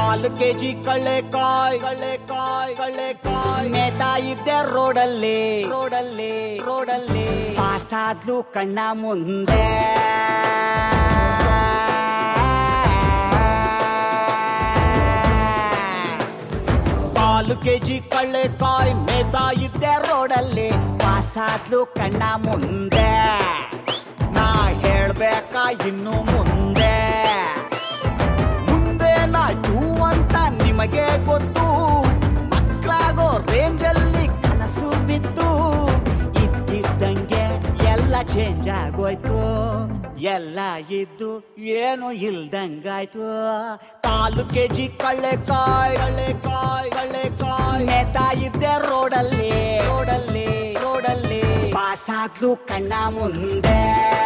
ಕಾಲು KG ಕಳ್ಳೆಕಾಯ್ ಕಳ್ಳೆಕಾಯ್ ಕಳ್ಳೆಕಾಯ್ ಮೇತಾ ಇದ್ದೆ ರೋಡಲ್ಲಿ ರೋಡಲ್ಲಿ ರೋಡಲ್ಲಿ ಪಾಸಾದ್ಲು ಕಣ್ಣ ಮುಂದೆ ಕಾಲು ಕೆಜಿ ಕಳ್ಳೆಕಾಯ್ ಮೇತಾ ಇದ್ದೆ ರೋಡಲ್ಲಿ ಪಾಸಾದ್ಲು ಕಣ್ಣ ಮುಂದೆ ನಾ ಹೇಳ್ಬೇಕಾ ಇನ್ನು ಮುಂದೆ ಮುಂದೇನಾಯ್ತು ಅಂತ ನಿಮಗೆ ಗೊತ್ತು ಮಕ್ಕಳಾಗೋ ರೇಂಜಲ್ಲಿ ಕನಸು ಬಿತ್ತು ಇದ್ದಿದ್ದಂಗೆ ಎಲ್ಲ ಚೇಂಜ್ ಆಗೋಯ್ತು ಎಲ್ಲ ಇದ್ದು ಏನು ಇಲ್ದಂಗಾಯ್ತು ಕಾಲು ಕೆಜಿ ಕಳ್ಳೆಕಾಯ್ ಕಳ್ಳೆಕಾಯ್ ಕಳ್ಳೆಕಾಯ್ ನೇತಾ ಇದ್ದೆ ರೋಡಲ್ಲಿ ರೋಡಲ್ಲಿ ರೋಡಲ್ಲಿ ಪಾಸಾದ್ಲು ಕಣ್ಣ ಮುಂದೆ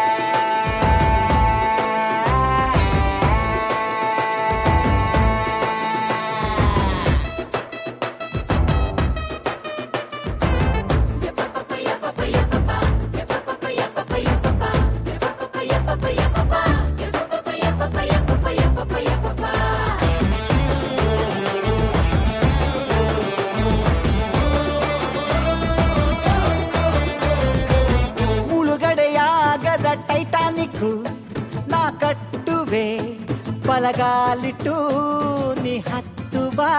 ಮುಳುಗಡೆಯಾಗದ ಟೈಟಾನಿಕ್ ನಾ ಕಟ್ಟುವೆ ಬಲಗಾಲಿಟ್ಟು ನೀ ಹತ್ತು ಬಾ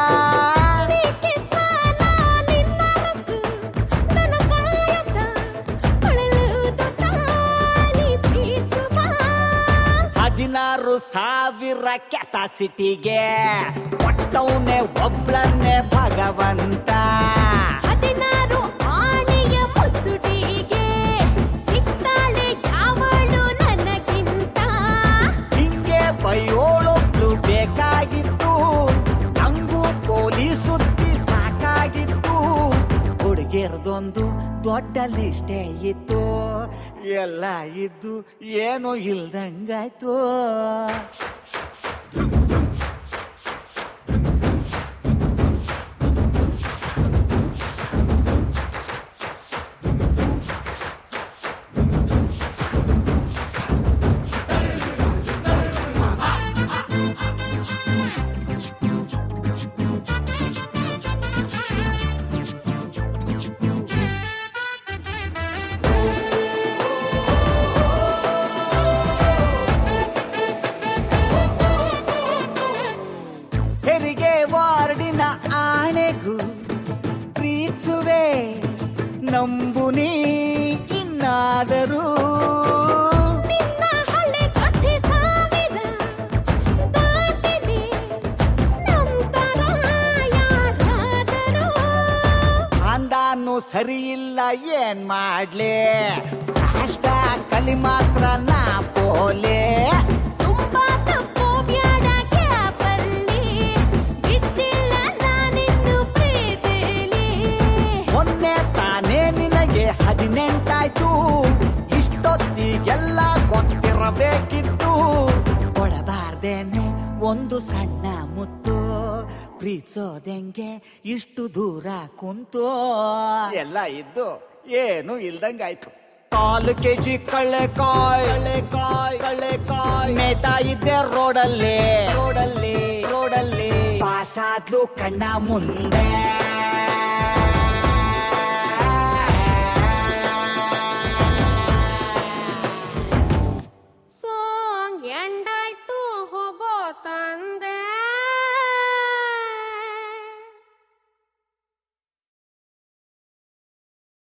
ಹದಿನಾರು ಸಾವಿರ ಕೆಪಾಸಿಟಿಗೆ ಒಟ್ಟವನೇ ಒಬ್ಳನ್ನೇ ಭಗವಂತ ಹದಿನಾರು ಆಣೆಯ ಮುಸುಡಿಗೆ ಸಿಗ್ತಾಳೆ ಯಾವಳು ನನಗಿಂತ ಹಿಂಗೆ ಬಯೋಳೊಬ್ಳು ಬೇಕಾಗಿತ್ತು ನಂಗೂ ಪೊಲೀಸ್ ಸುದ್ದಿ ಸಾಕಾಗಿತ್ತು ಹುಡುಗಿರ್ದೊಂದು ದೊಡ್ಡ ಲಿಸ್ಟೇ ಇತ್ತು ಎಲ್ಲ ಇದ್ದು ಏನು ಇಲ್ದಂಗಾಯ್ತು ಹೆರಿಗೆ ವಾರ್ಡಿನ ಆಣೆಗೂ ಪ್ರೀತಿಸುವೆ ನಂಬು ನೀ ಇನ್ನಾದರೂ ನಿನ್ನ ಹಳೆ ಕಥೆ ಸಾವಿರ ದಾಟಿದೆ ನಂತರ ಯಾರಾದರೂ ಅಂದಾನು ಸರಿ ಇಲ್ಲ ಏನ್ ಮಾಡ್ಲಿ ಫ್ಲಾಶ್ ಬ್ಯಾಕ್ ಕಲಿ ಮಾತ್ರ ನಾ ಪೋಲೆ ತುಂಬಾ ತಪ್ಪು ಬ್ಯಾಡ ಕ್ಯಾಪಲ್ಲಿ ಬಿದ್ದಿಲ್ಲ ನಾನಿನ್ನು ಪ್ರೀತಿಲಿ ಮೊನ್ನೆ ತಾನೇ ನಿನಗೆ ಹದಿನೆಂಟಾಯ್ತು ಇಷ್ಟೊತ್ತಿಗೆಲ್ಲ ಗೊತ್ತಿರಬೇಕಿತ್ತು ಕೊಡಬಾರ್ದೇನೆ ಒಂದು ಸಣ್ಣ ಮುತ್ತು ಪ್ರೀತಿಸೋದೆಂಗೆ ಇಷ್ಟು ದೂರ ಕುಂತು ಎಲ್ಲ ಇದ್ದು ಏನು ಇಲ್ದಂಗಾಯ್ತು ಕಾಲು ಕೆಜಿ ಕಳ್ಳೆಕಾಯ್ ಕಳ್ಳೆಕಾಯ್ ಕಳ್ಳೆಕಾಯ್ ಮೇತಾ ಇದ್ದೆ ರೋಡಲ್ಲಿ ರೋಡಲ್ಲಿ ರೋಡಲ್ಲಿ ಪಾಸಾದ್ಲು ಕಣ್ಣ ಮುಂದೆ